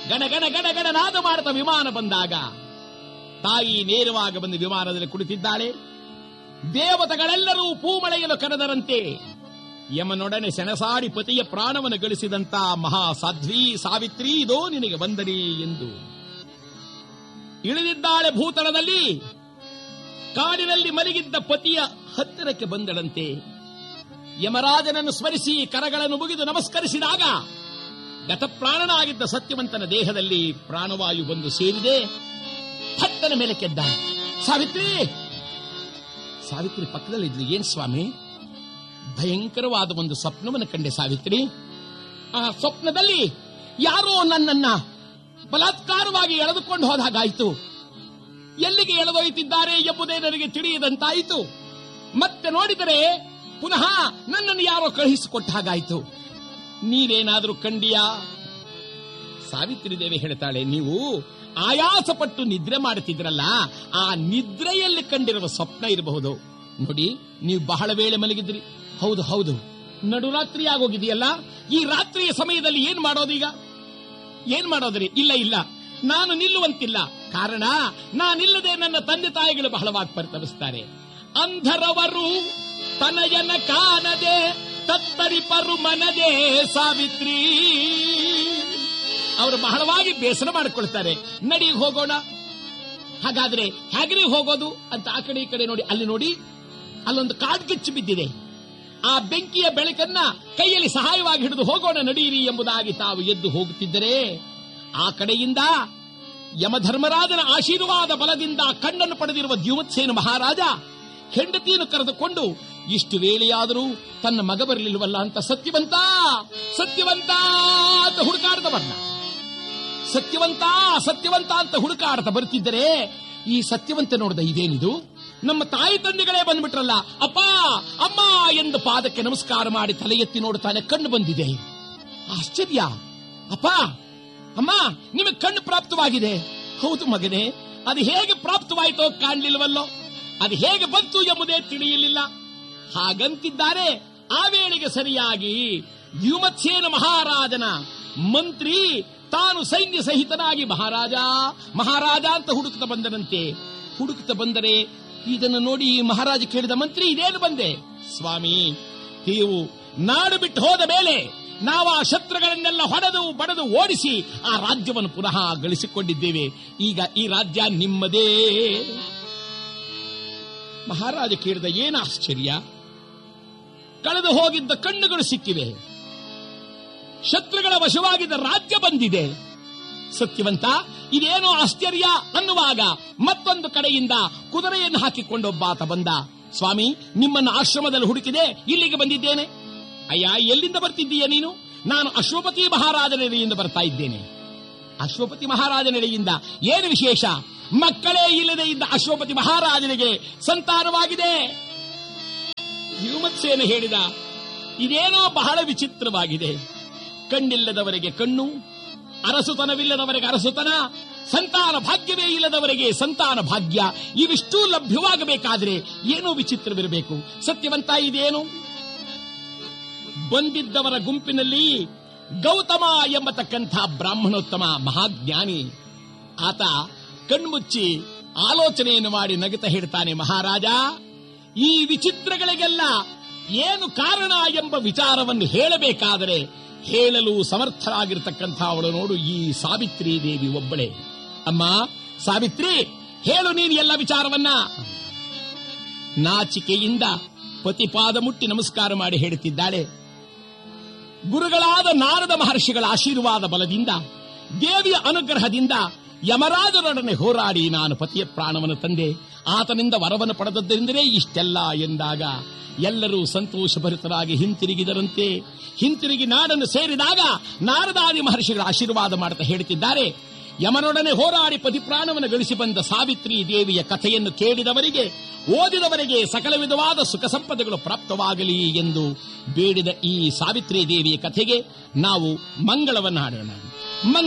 ಗಣ ಗಣ ಗಣ ಗಣ ನಾದ ಮಾಡುತ್ತ ವಿಮಾನ ಬಂದಾಗ ತಾಯಿ ನೇರವಾಗಿ ಬಂದು ವಿಮಾನದಲ್ಲಿ ಕುಳಿತಿದ್ದಾಳೆ ದೇವತೆಗಳೆಲ್ಲರೂ ಪೂಮಳೆಯಲು ಕರೆದರಂತೆ ಯಮನೊಡನೆ ಸೆಣಸಾಡಿ ಪತಿಯ ಪ್ರಾಣವನ್ನು ಗಳಿಸಿದಂತ ಮಹಾ ಸಾಧ್ವಿ ಸಾವಿತ್ರಿ ಇದೋ ನಿನಗೆ ಬಂದರಿ ಎಂದು ಇಳಿದಿದ್ದಾಳೆ ಭೂತಳದಲ್ಲಿ ಕಾಡಿನಲ್ಲಿ ಮಲಗಿದ್ದ ಪತಿಯ ಹತ್ತಿರಕ್ಕೆ ಬಂದಳಂತೆ ಯಮರಾಜನನ್ನು ಸ್ಮರಿಸಿ ಕರಗಳನ್ನು ಮುಗಿದು ನಮಸ್ಕರಿಸಿದಾಗ ಗತಪ್ರಾಣನಾಗಿದ್ದ ಸತ್ಯವಂತನ ದೇಹದಲ್ಲಿ ಪ್ರಾಣವಾಯು ಬಂದು ಸೇರಿದೆ ಹತ್ತನ ಮೇಲೆ ಕೆದ್ದ ಸಾವಿತ್ರಿ ಸಾವಿತ್ರಿ ಪಕ್ಕದಲ್ಲಿದ್ರು ಏನ್ ಸ್ವಾಮಿ ಭಯಂಕರವಾದ ಒಂದು ಸ್ವಪ್ನವನ್ನು ಕಂಡೆ ಸಾವಿತ್ರಿ ಆ ಸ್ವಪ್ನದಲ್ಲಿ ಯಾರೋ ನನ್ನನ್ನ ಬಲಾತ್ಕಾರವಾಗಿ ಎಳೆದುಕೊಂಡು ಹೋದ ಹಾಗಾಯಿತು ಎಲ್ಲಿಗೆ ಎಳೆದೊಯ್ತಿದ್ದಾರೆ ಎಂಬುದೇ ನನಗೆ ತಿಳಿಯದಂತಾಯಿತು ಮತ್ತೆ ನೋಡಿದರೆ ಪುನಃ ನನ್ನನ್ನು ಯಾರೋ ಕಳುಹಿಸಿಕೊಟ್ಟ ಹಾಗಾಯಿತು ನೀವೇನಾದರೂ ಕಂಡಿಯಾ ಸಾವಿತ್ರಿ ದೇವಿ ಹೇಳ್ತಾಳೆ ನೀವು ಆಯಾಸಪಟ್ಟು ನಿದ್ರೆ ಮಾಡುತ್ತಿದ್ರಲ್ಲ ಆ ನಿದ್ರೆಯಲ್ಲಿ ಕಂಡಿರುವ ಸ್ವಪ್ನ ಇರಬಹುದು ನೋಡಿ ನೀವು ಬಹಳ ವೇಳೆ ಮಲಗಿದ್ರಿ ಹೌದು ಹೌದು ನಡುರಾತ್ರಿ ಆಗೋಗಿದೆಯಲ್ಲ ಈ ರಾತ್ರಿಯ ಸಮಯದಲ್ಲಿ ಏನ್ ಮಾಡೋದೀಗ ಏನ್ ಮಾಡೋದ್ರಿ ಇಲ್ಲ ಇಲ್ಲ ನಾನು ನಿಲ್ಲುವಂತಿಲ್ಲ ಕಾರಣ ನಾನಿಲ್ಲದೆ ನನ್ನ ತಂದೆ ತಾಯಿಗಳು ಬಹಳವಾಗಿ ಪರಿತಪಿಸ್ತಾರೆ ಅಂಧರವರು ತನಯನ ಕಾಣದೆ ತತ್ತರಿಪರು ಮನದೇ ಸಾವಿತ್ರಿ ಅವರು ಬಹಳವಾಗಿ ಬೇಸರ ಮಾಡಿಕೊಳ್ತಾರೆ ನಡಿ ಹೋಗೋಣ ಹಾಗಾದ್ರೆ ಹೇಗ್ರಿ ಹೋಗೋದು ಅಂತ ಆ ಕಡೆ ಈ ಕಡೆ ನೋಡಿ ಅಲ್ಲಿ ನೋಡಿ ಅಲ್ಲೊಂದು ಕಾಡ್ಗಿಚ್ಚು ಬಿದ್ದಿದೆ ಆ ಬೆಂಕಿಯ ಬೆಳಕನ್ನ ಕೈಯಲ್ಲಿ ಸಹಾಯವಾಗಿ ಹಿಡಿದು ಹೋಗೋಣ ನಡೀರಿ ಎಂಬುದಾಗಿ ತಾವು ಎದ್ದು ಹೋಗುತ್ತಿದ್ದರೆ ಆ ಕಡೆಯಿಂದ ಯಮಧರ್ಮರಾಜನ ಆಶೀರ್ವಾದ ಬಲದಿಂದ ಕಣ್ಣನ್ನು ಪಡೆದಿರುವ ದ್ಯುಮತ್ಸೇನ ಮಹಾರಾಜ ಹೆಂಡತಿಯನ್ನು ಕರೆದುಕೊಂಡು ಇಷ್ಟು ವೇಳೆಯಾದರೂ ತನ್ನ ಮಗ ಬರಲಿಲ್ವಲ್ಲ ಅಂತ ಸತ್ಯವಂತ ಸತ್ಯವಂತ ಅಂತ ಹುಡುಕಾಡ್ದವನ್ನ ಸತ್ಯವಂತ ಸತ್ಯವಂತ ಅಂತ ಹುಡುಕಾಡ್ತಾ ಬರ್ತಿದ್ದರೆ ಈ ಸತ್ಯವಂತ ನೋಡ್ದ ಇದೇನಿದು ನಮ್ಮ ತಾಯಿ ತಂದೆಗಳೇ ಬಂದ್ಬಿಟ್ರಲ್ಲ ಅಪ್ಪ ಅಮ್ಮ ಎಂದು ಪಾದಕ್ಕೆ ನಮಸ್ಕಾರ ಮಾಡಿ ತಲೆ ಎತ್ತಿ ನೋಡುತ್ತಾನೆ ಕಣ್ಣು ಬಂದಿದೆ ಆಶ್ಚರ್ಯ ಅಪ್ಪ ಅಮ್ಮ ನಿಮಗೆ ಕಣ್ಣು ಪ್ರಾಪ್ತವಾಗಿದೆ ಹೌದು ಮಗನೇ ಅದು ಹೇಗೆ ಪ್ರಾಪ್ತವಾಯಿತೋ ಕಾಣಲಿಲ್ವಲ್ಲೋ ಅದು ಹೇಗೆ ಬಂತು ಎಂಬುದೇ ತಿಳಿಯಲಿಲ್ಲ ಹಾಗಂತಿದ್ದಾರೆ ಆ ವೇಳೆಗೆ ಸರಿಯಾಗಿ ದ್ಯುಮತ್ಸೇನ ಮಹಾರಾಜನ ಮಂತ್ರಿ ತಾನು ಸೈನ್ಯ ಸಹಿತನಾಗಿ ಮಹಾರಾಜ ಮಹಾರಾಜ ಅಂತ ಹುಡುಕ್ತಾ ಬಂದನಂತೆ ಹುಡುಕ್ತಾ ಬಂದರೆ ಇದನ್ನು ನೋಡಿ ಈ ಮಹಾರಾಜ ಕೇಳಿದ ಮಂತ್ರಿ ಇದೇನು ಬಂದೆ ಸ್ವಾಮಿ ನೀವು ನಾಡು ಬಿಟ್ಟು ಹೋದ ಮೇಲೆ ನಾವು ಆ ಶತ್ರುಗಳನ್ನೆಲ್ಲ ಹೊಡೆದು ಬಡದು ಓಡಿಸಿ ಆ ರಾಜ್ಯವನ್ನು ಪುನಃ ಗಳಿಸಿಕೊಂಡಿದ್ದೇವೆ ಈಗ ಈ ರಾಜ್ಯ ನಿಮ್ಮದೇ ಮಹಾರಾಜ ಕೇಳಿದ ಏನು ಆಶ್ಚರ್ಯ ಕಳೆದು ಹೋಗಿದ್ದ ಕಣ್ಣುಗಳು ಸಿಕ್ಕಿವೆ ಶತ್ರುಗಳ ವಶವಾಗಿದ್ದ ರಾಜ್ಯ ಬಂದಿದೆ ಸತ್ಯವಂತ ಇದೇನೋ ಆಶ್ಚರ್ಯ ಅನ್ನುವಾಗ ಮತ್ತೊಂದು ಕಡೆಯಿಂದ ಕುದುರೆಯನ್ನು ಹಾಕಿಕೊಂಡೊಬ್ಬಾತ ಬಂದ ಸ್ವಾಮಿ ನಿಮ್ಮನ್ನು ಆಶ್ರಮದಲ್ಲಿ ಹುಡುಕಿದೆ ಇಲ್ಲಿಗೆ ಬಂದಿದ್ದೇನೆ ಅಯ್ಯ ಎಲ್ಲಿಂದ ಬರ್ತಿದ್ದೀಯ ನೀನು ನಾನು ಅಶ್ವಪತಿ ಮಹಾರಾಜನೆಡೆಯಿಂದ ಬರ್ತಾ ಇದ್ದೇನೆ ಅಶ್ವಪತಿ ಮಹಾರಾಜನೆಡೆಯಿಂದ ಏನು ವಿಶೇಷ ಮಕ್ಕಳೇ ಇಲ್ಲದೆ ಇದ್ದ ಅಶ್ವಪತಿ ಮಹಾರಾಜನಿಗೆ ಸಂತಾನವಾಗಿದೆ ಯುಮತ್ಸೇನ ಹೇಳಿದ ಇದೇನೋ ಬಹಳ ವಿಚಿತ್ರವಾಗಿದೆ ಕಣ್ಣಿಲ್ಲದವರಿಗೆ ಕಣ್ಣು ಅರಸುತನವಿಲ್ಲದವರಿಗೆ ಅರಸುತನ ಸಂತಾನ ಭಾಗ್ಯವೇ ಇಲ್ಲದವರಿಗೆ ಸಂತಾನ ಭಾಗ್ಯ ಇವಿಷ್ಟೂ ಲಭ್ಯವಾಗಬೇಕಾದ್ರೆ ಏನೋ ವಿಚಿತ್ರವಿರಬೇಕು ಸತ್ಯವಂತ ಇದೇನು ಬಂದಿದ್ದವರ ಗುಂಪಿನಲ್ಲಿ ಗೌತಮ ಎಂಬತಕ್ಕಂಥ ಬ್ರಾಹ್ಮಣೋತ್ತಮ ಮಹಾಜ್ಞಾನಿ ಆತ ಕಣ್ಮುಚ್ಚಿ ಆಲೋಚನೆಯನ್ನು ಮಾಡಿ ನಗುತ್ತ ಹೇಳ್ತಾನೆ ಮಹಾರಾಜ ಈ ವಿಚಿತ್ರಗಳಿಗೆಲ್ಲ ಏನು ಕಾರಣ ಎಂಬ ವಿಚಾರವನ್ನು ಹೇಳಬೇಕಾದರೆ ಹೇಳಲು ಸಮರ್ಥರಾಗಿರ್ತಕ್ಕಂಥ ಅವಳು ನೋಡು ಈ ಸಾವಿತ್ರಿ ದೇವಿ ಒಬ್ಬಳೆ ಅಮ್ಮ ಸಾವಿತ್ರಿ ಹೇಳು ನೀನು ಎಲ್ಲ ವಿಚಾರವನ್ನ ನಾಚಿಕೆಯಿಂದ ಪತಿಪಾದ ಮುಟ್ಟಿ ನಮಸ್ಕಾರ ಮಾಡಿ ಹೇಳುತ್ತಿದ್ದಾಳೆ ಗುರುಗಳಾದ ನಾರದ ಮಹರ್ಷಿಗಳ ಆಶೀರ್ವಾದ ಬಲದಿಂದ ದೇವಿಯ ಅನುಗ್ರಹದಿಂದ ಯಮರಾಜನೊಡನೆ ಹೋರಾಡಿ ನಾನು ಪತಿಯ ಪ್ರಾಣವನ್ನು ತಂದೆ ಆತನಿಂದ ವರವನ್ನು ಪಡೆದದ್ದರಿಂದಲೇ ಇಷ್ಟೆಲ್ಲ ಎಂದಾಗ ಎಲ್ಲರೂ ಸಂತೋಷಭರಿತರಾಗಿ ಹಿಂತಿರುಗಿದರಂತೆ ಹಿಂತಿರುಗಿ ನಾಡನ್ನು ಸೇರಿದಾಗ ನಾರದಾದಿ ಮಹರ್ಷಿಗಳ ಆಶೀರ್ವಾದ ಮಾಡುತ್ತಾ ಹೇಳುತ್ತಿದ್ದಾರೆ ಯಮನೊಡನೆ ಹೋರಾಡಿ ಪತಿ ಪ್ರಾಣವನ್ನು ಗಳಿಸಿ ಬಂದ ಸಾವಿತ್ರಿ ದೇವಿಯ ಕಥೆಯನ್ನು ಕೇಳಿದವರಿಗೆ ಓದಿದವರಿಗೆ ಸಕಲ ವಿಧವಾದ ಸುಖ ಸಂಪದಗಳು ಪ್ರಾಪ್ತವಾಗಲಿ ಎಂದು ಬೇಡಿದ ಈ ಸಾವಿತ್ರಿ ದೇವಿಯ ಕಥೆಗೆ ನಾವು ಮಂಗಳವನ್ನು ಹಾಡೋಣ ಮಂಗ